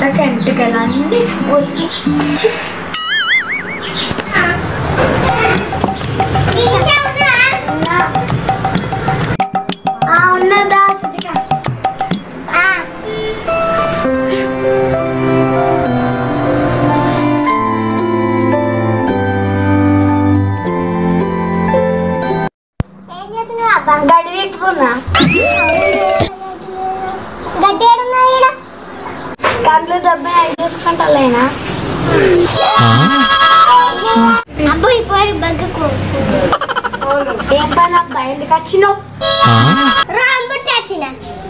గుంటకి ఎంటుకలన్నీ వచ్చి ఆ, ఉన్నదా సుతిక ఏం చేస్తున్నావు అబ్బా గడి పెట్టుకున్నా గడ్డి ఏడున్నా ఈడ కళ్ళు డబ్బా ఐదు తీసుకుంటలేనా అబ్బో ఇప్పుడు బగ్గకు ఏం పని అబ్బా ఎందుకు వచ్చినావు రాంబుట్టి వచ్చిన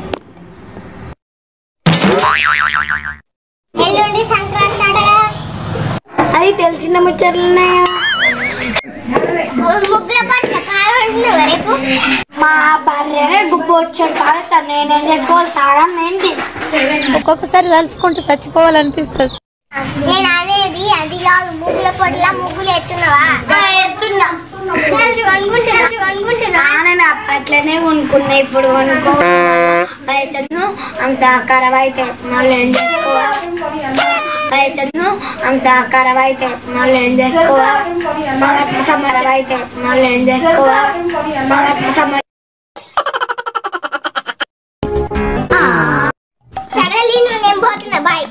ఎల్లుండి సంక్రాంతి అడగా అది తెలిసిన ముచ్చట్లున్నాయా ముగ్గుల పట్ల కాలం రేపు మా భార్యనే గుబ్బు వచ్చాడు కాబట్టి నేనేం చేసుకోవాలి తాగాను ఏంటి ఒక్కొక్కసారి తలుచుకుంటూ చచ్చిపోవాలనిపిస్తుంది నేను అనేది అది కాదు ముగ్గుల పొడిలా ముగ్గులు ఎత్తున్నావా ఎత్తున్నా అనుకుంటున్నా అనుకుంటున్నా నేను అప్పట్లోనే కొనుక్కున్నా ఇప్పుడు కొనుక్కో పైసలు అంత ఖరాబ్ అయితే మళ్ళీ ఏం చేసుకోవాలి పైసలు అంత ఖరాబ్ అయితే మళ్ళీ ఏం చేసుకోవాలి మన ఖరాబ్ అయితే మళ్ళీ ఏం చేసుకోవాలి మన సమర సరే లీను నేను పోతున్నా బాయ్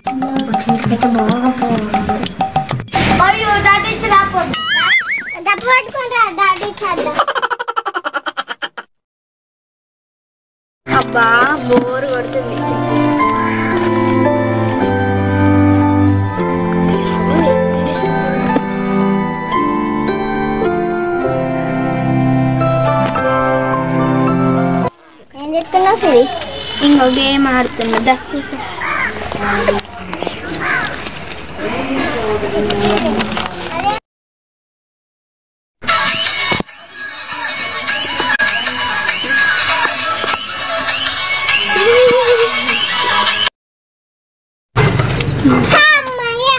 దాటించి రాకపోతే డబ్బు పట్టుకుంటా దాడి చేద్దాం అబ్బా బోర్ కొడుతుంది ఏం చెప్తున్నావు సిరి ఇంకో గేమ్ ఆడుతున్నదా అమ్మయ్య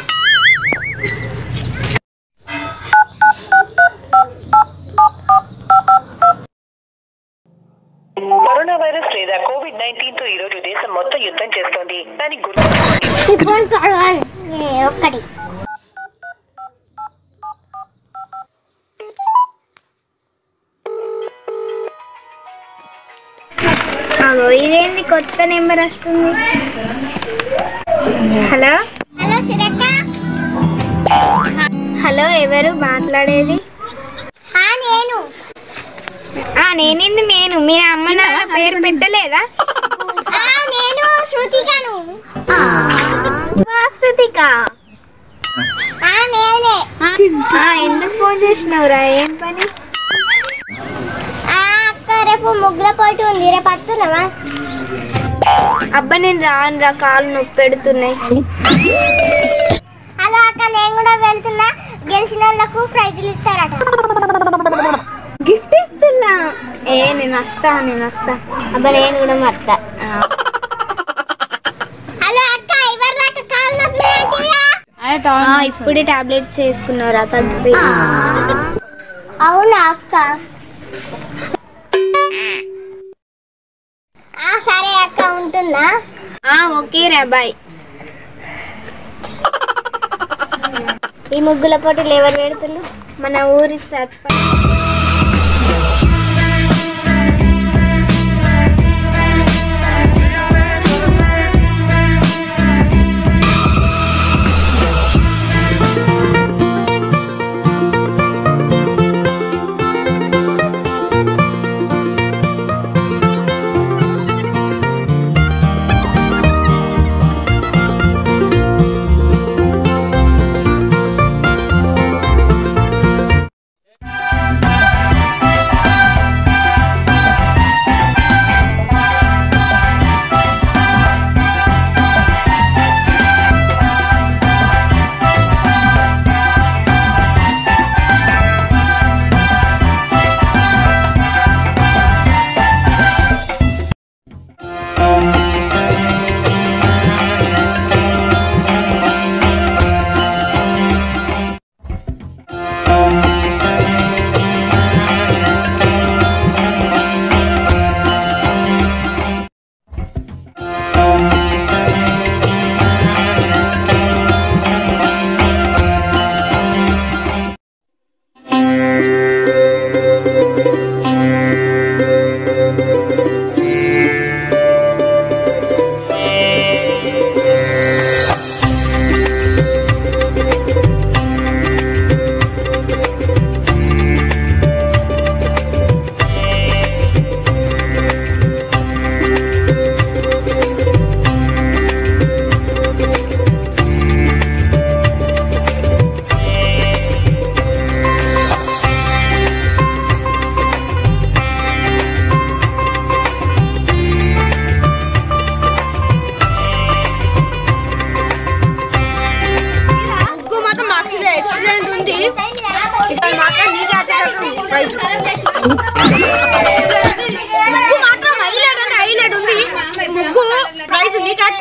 కరోనా వైరస్ లేదా కోవిడ్ నైన్టీన్ తో ఈ రోజు దేశం మొత్తం యుద్ధం చేస్తోంది కానీ గుర్తుంచుకోండి ఈ ఫోన్ పడవాలి ఏ, ఒక్కటి అగో ఇదేంటి కొత్త నెంబర్ వస్తుంది హలో హలో సిరక్క హలో ఎవరు మాట్లాడేది ఆ నేను ఆ నేనేంది నేను మీ అమ్మ నాన్న పేరు పెట్టలేదా ఆ నేను శృతికను వా, శృతిక ఆ నేనే ఆ, ఎందుకు ఫోన్ చేసినావురా ఏం పని ఆ అక్క రేపు ముగ్గుల పోటీ ఉంది రేపు వస్తున్నావా అబ్బా నేను రాను రా కాలు నొప్పి పెడుతున్నాయి హలో అక్క నేను కూడా వెళ్తున్నా గెలిచిన వాళ్ళకు ప్రైజులు ఇస్తారట గిఫ్ట్ ఇస్తున్నా ఏ నేను వస్తా నేను వస్తా అబ్బా నేను కూడా మత్తా హలో అక్క ఎవరు దాకా కాలు నొప్పి అంటివా ఆ, ఇప్పుడే టాబ్లెట్స్ వేసుకున్నారా తగ్గిపోయి అవునా అక్క ఆ సరే అక్క ఉంటుందా ఆ, ఓకే రా బాయ్ ఈ ముగ్గుల పోటీలు ఎవరు పెడుతున్నారు మన ఊరి సర్పంచ్ ఆ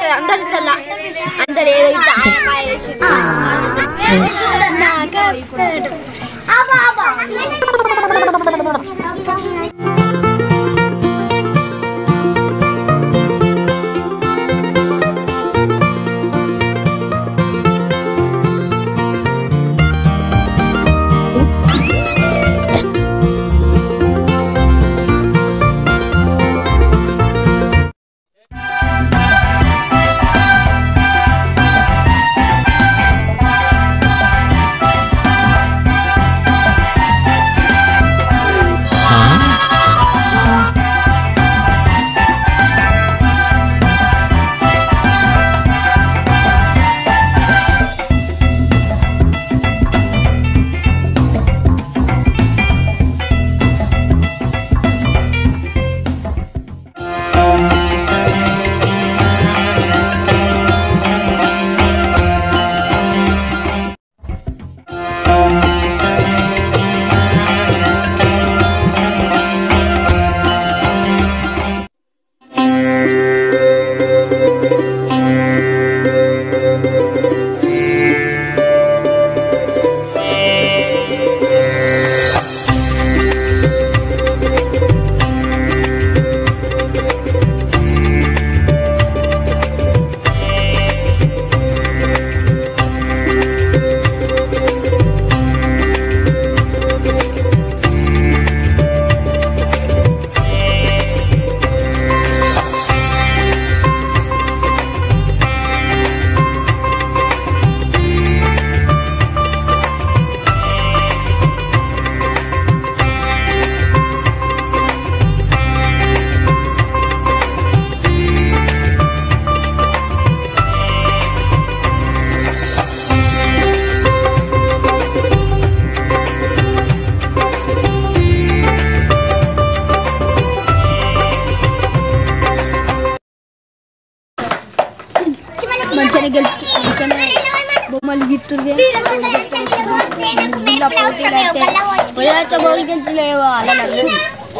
అందరు చల్ల అందరు ఏదో ఇట్లా ఆయపాయ వేసి నాకు వస్తాడు. మంచిగా గెలుపు మంచిగా బొమ్మలు గిట్టుర్రు ఇలా పోటీలు అయితే పొయ్యాచ బౌల్ గెలుచులేవో అలా నవ్వు.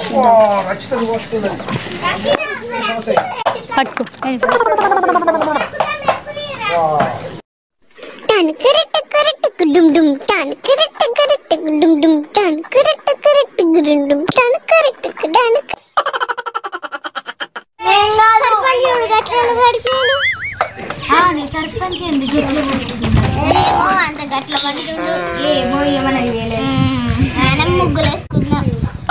పట్టుకో టన్ కరెక్ట్ కరెక్ట్ డుమ్ డుమ్ టన్ కరెక్ట్ కరెక్ట్ డుమ్ డుమ్ టన్ కరెక్ట్ కరెక్ట్ డుమ్ డుమ్ టన్ కరెక్ట్ టన్ సర్పంచుడు గట్ల పడిపోయాడు సర్పంచ్ ఎందుకు ఏమో అంత గట్ల పడుతుండు ఏమో ఏమన్నా తెలియలేదు మనం ముగ్గులు వేసుకుందాం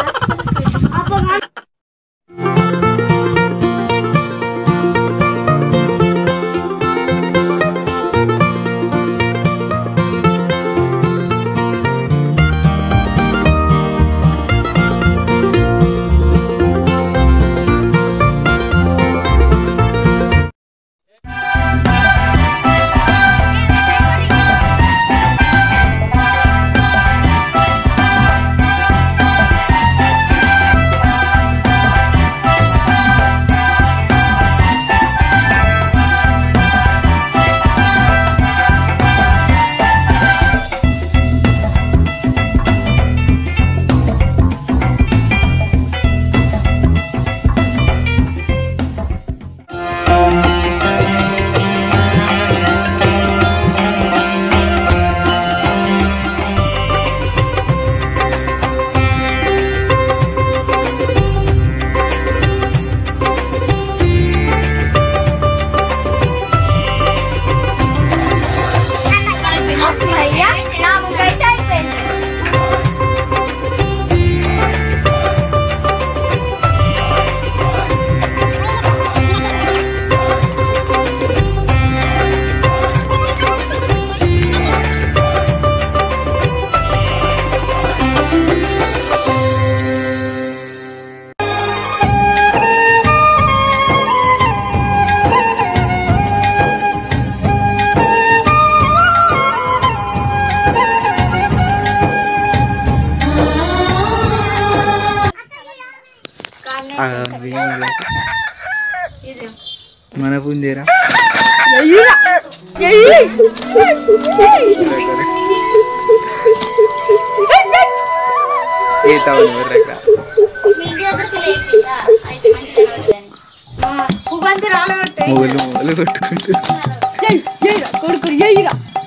మన పుంజేరా ఏ తావు ఎర్రక మీ దగ్గరికి లేకుండా అయితే మంచిగా పువ్వంతి రాలగొట్టే మొగలు మొగలు కాళ్ళు కొట్టుకుంటూ కొడుకు ఎయ్యిరా